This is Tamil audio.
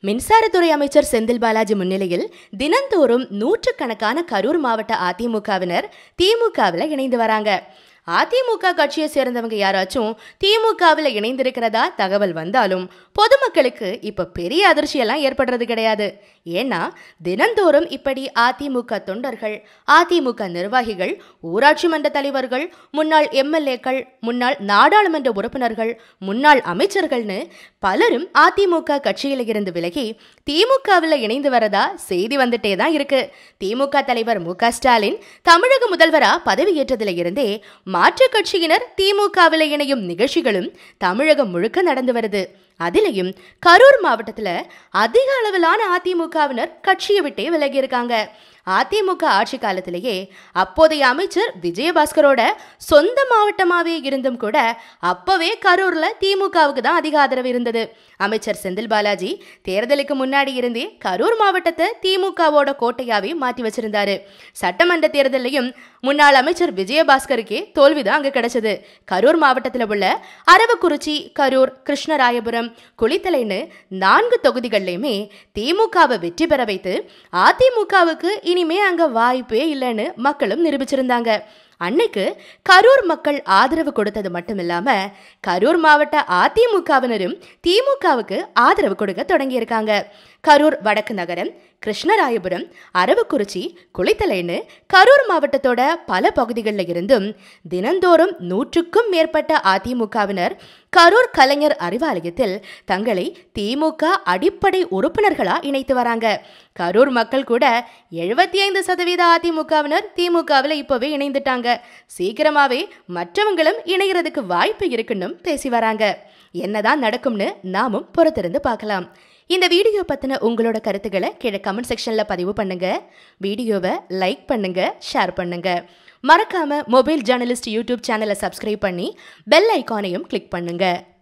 மின்சாரத்துறை அமைச்சர் செந்தில் பாலாஜி முன்னிலையில் தினந்தோறும் நூற்றுக்கணக்கான கரூர் மாவட்ட அதிமுகவினர் திமுகவில் இணைந்து வராங்க அதிமுக கட்சியை சேர்ந்தவங்க யாராச்சும் திமுகவில் இணைந்திருக்கிறதா தகவல் வந்தாலும் பொதுமக்களுக்கு இப்ப பெரிய அதிர்ச்சியெல்லாம் ஏற்படுறது கிடையாது ஏன்னா தினந்தோறும் இப்படி அதிமுக தொண்டர்கள் அதிமுக நிர்வாகிகள் ஊராட்சி மன்ற தலைவர்கள் முன்னாள் எம்எல்ஏக்கள் முன்னாள் நாடாளுமன்ற உறுப்பினர்கள் முன்னாள் அமைச்சர்கள்னு பலரும் அதிமுக கட்சியில இருந்து விலகி திமுகவில் இணைந்து வரதா செய்தி வந்துட்டே தான் இருக்கு திமுக தலைவர் மு க ஸ்டாலின் தமிழக முதல்வரா பதவியேற்றதுல இருந்தே மாற்றுக் கட்சியினர் திமுகவில் இணையும் நிகழ்ச்சிகளும் தமிழகம் முழுக்க நடந்து வருது அதிலையும் கரூர் மாவட்டத்துல அதிக அளவிலான அதிமுகவினர் கட்சியை விட்டே விலகி இருக்காங்க அதிமுக ஆட்சி காலத்திலேயே அப்போதைய அமைச்சர் விஜயபாஸ்கரோட சொந்த மாவட்டமாவே இருந்தும் கூட அப்பவே கரூர்ல திமுகவுக்கு தான் அதிக ஆதரவு இருந்தது அமைச்சர் செந்தில் பாலாஜி தேர்தலுக்கு முன்னாடி இருந்தே கரூர் மாவட்டத்தை திமுகவோட கோட்டையாவே மாற்றி வச்சிருந்தாரு சட்டமன்ற தேர்தலையும் முன்னாள் அமைச்சர் விஜயபாஸ்கருக்கே தோல்விதான் அங்க கிடைச்சது கரூர் மாவட்டத்தில் உள்ள அரவக்குறிச்சி கரூர் கிருஷ்ணராயபுரம் குளித்தலைன்னு நான்கு தொகுதிகள்லையுமே திமுகவை வெற்றி பெற வைத்து அதிமுகவுக்கு இனிமே அங்க வாய்ப்பே இல்லைன்னு மக்களும் நிரூபிச்சிருந்தாங்க அன்னைக்கு கரூர் மக்கள் ஆதரவு கொடுத்தது மட்டும் இல்லாம கரூர் மாவட்ட அதிமுகவினரும் திமுகவுக்கு ஆதரவு கொடுக்க தொடங்கியிருக்காங்க கரூர் வடக்கு நகரம் கிருஷ்ணராயபுரம் அரவக்குறிச்சி குளித்தலைன்னு கரூர் மாவட்டத்தோட பல பகுதிகளில் இருந்தும் தினந்தோறும் நூற்றுக்கும் மேற்பட்ட அதிமுகவினர் கரூர் கலைஞர் அறிவாலயத்தில் தங்களை திமுக அடிப்படை உறுப்பினர்களா இணைத்து வராங்க கரூர் மக்கள் கூட எழுபத்தி ஐந்து சதவீத அதிமுகவினர் திமுகவில் இப்போவே இணைந்துட்டாங்க சீக்கிரமாவே மற்றவங்களும் இணைகிறதுக்கு வாய்ப்பு இருக்குன்னு பேசி வராங்க என்னதான் நடக்கும்னு நாமும் பொறுத்திருந்து பார்க்கலாம் இந்த வீடியோ பற்றின உங்களோட கருத்துக்களை கீழே கமெண்ட் செக்ஷனில் பதிவு பண்ணுங்க வீடியோவை லைக் பண்ணுங்க ஷேர் பண்ணுங்க மறக்காம மொபைல் ஜேர்னலிஸ்ட் யூடியூப் சேனலை சப்ஸ்கிரைப் பண்ணி பெல் ஐக்கானையும் கிளிக் பண்ணுங்க